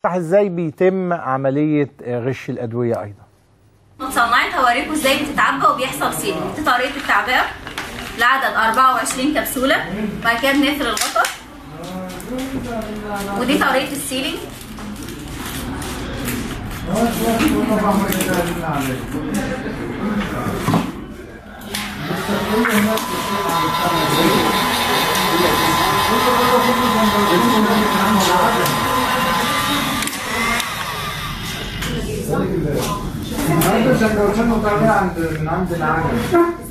ازاي بيتم عمليه غش الادويه ايضا متصنعة هوريكم ازاي بتتعبى وبيحصل سيلينج دي طريقة التعبئة لعدد 24 كبسولة بعد كده بنقفل الغطا ودي طريقة السيلينج النهارده سندوتشات مكرونه عند من عند العجل